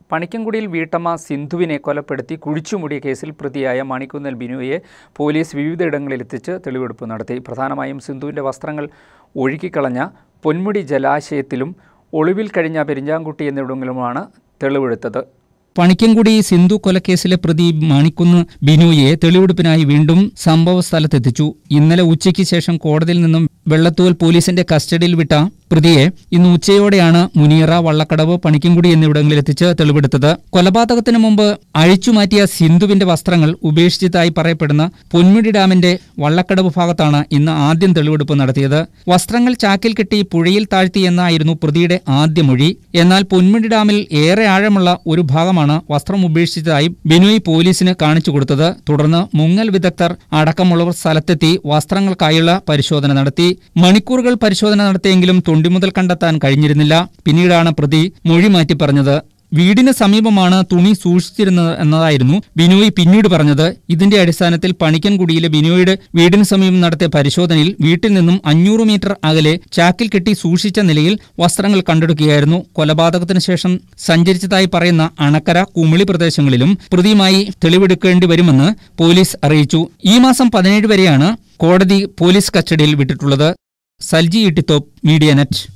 പണിക്കൻകുടിയിൽ വീട്ടമ്മ സിന്ധുവിനെ കൊലപ്പെടുത്തി കുഴിച്ചുമൂടിയ കേസിൽ പ്രതിയായ മണിക്കുന്നൽ ബിനുയെ പോലീസ് വിവിധയിടങ്ങളിലെത്തിച്ച് തെളിവെടുപ്പ് നടത്തി പ്രധാനമായും സിന്ധുവിൻ്റെ വസ്ത്രങ്ങൾ ഒഴുക്കിക്കളഞ്ഞ പൊന്മുടി ജലാശയത്തിലും ഒളിവിൽ കഴിഞ്ഞ പെരിഞ്ചാംകുട്ടി എന്നിവിടങ്ങളിലുമാണ് തെളിവെടുത്തത് പണിക്കൻകുടി സിന്ധു കൊലക്കേസിലെ പ്രതി മാണിക്കുന്ന് ബിനുയെ തെളിവെടുപ്പിനായി വീണ്ടും സംഭവ സ്ഥലത്തെത്തിച്ചു ഇന്നലെ ഉച്ചയ്ക്ക് ശേഷം കോടതിയിൽ നിന്നും വെള്ളത്തൂൽ പോലീസിന്റെ കസ്റ്റഡിയിൽ വിട്ട പ്രതിയെ ഇന്ന് ഉച്ചയോടെയാണ് മുനിയറ വള്ളക്കടവ് പണിക്കൻകുടി എന്നിവിടങ്ങളിൽ എത്തിച്ച് തെളിവെടുത്തത് കൊലപാതകത്തിന് മുമ്പ് അഴിച്ചുമാറ്റിയ സിന്ധുവിന്റെ വസ്ത്രങ്ങൾ ഉപേക്ഷിച്ചതായി പറയപ്പെടുന്ന പൊന്മുടി ഡാമിന്റെ വള്ളക്കടവ് ഭാഗത്താണ് ഇന്ന് ആദ്യം തെളിവെടുപ്പ് നടത്തിയത് വസ്ത്രങ്ങൾ ചാക്കിൽ കെട്ടി പുഴയിൽ താഴ്ത്തി എന്നായിരുന്നു പ്രതിയുടെ ആദ്യ മൊഴി എന്നാൽ പൊന്മുടി ഡാമിൽ ഏറെ ആഴമുള്ള ഒരു ഭാഗമാണ് വസ്ത്രം ഉപേക്ഷിച്ചതായി ബിനോയ് പോലീസിന് കാണിച്ചു കൊടുത്തത് തുടർന്ന് മുങ്ങൽ വിദഗ്ധർ അടക്കമുള്ളവർ സ്ഥലത്തെത്തി വസ്ത്രങ്ങൾക്കായുള്ള പരിശോധന നടത്തി മണിക്കൂറുകൾ പരിശോധന നടത്തിയെങ്കിലും തൊണ്ടിമുതൽ കണ്ടെത്താൻ കഴിഞ്ഞിരുന്നില്ല പിന്നീടാണ് പ്രതി മൊഴി മാറ്റി പറഞ്ഞത് വീടിന് സമീപമാണ് തുണി സൂക്ഷിച്ചിരുന്നത് എന്നതായിരുന്നു ബിനോയ് പിന്നീട് പറഞ്ഞത് ഇതിന്റെ അടിസ്ഥാനത്തിൽ പണിക്കൻകുടിയിലെ ബിനോയുടെ വീടിന് സമീപം നടത്തിയ പരിശോധനയിൽ വീട്ടിൽ നിന്നും അഞ്ഞൂറ് മീറ്റർ അകലെ ചാക്കിൽ കെട്ടി സൂക്ഷിച്ച നിലയിൽ വസ്ത്രങ്ങൾ കണ്ടെടുക്കുകയായിരുന്നു കൊലപാതകത്തിന് ശേഷം സഞ്ചരിച്ചതായി പറയുന്ന അണക്കര കുമിളി പ്രദേശങ്ങളിലും പ്രതിയുമായി തെളിവെടുക്കേണ്ടി വരുമെന്ന് പോലീസ് അറിയിച്ചു ഈ മാസം പതിനേഴ് വരെയാണ് കോടതി പോലീസ് കസ്റ്റഡിയിൽ വിട്ടിട്ടുള്ളത് സൽജി ഇട്ടിത്തോപ്പ് മീഡിയ നെറ്റ്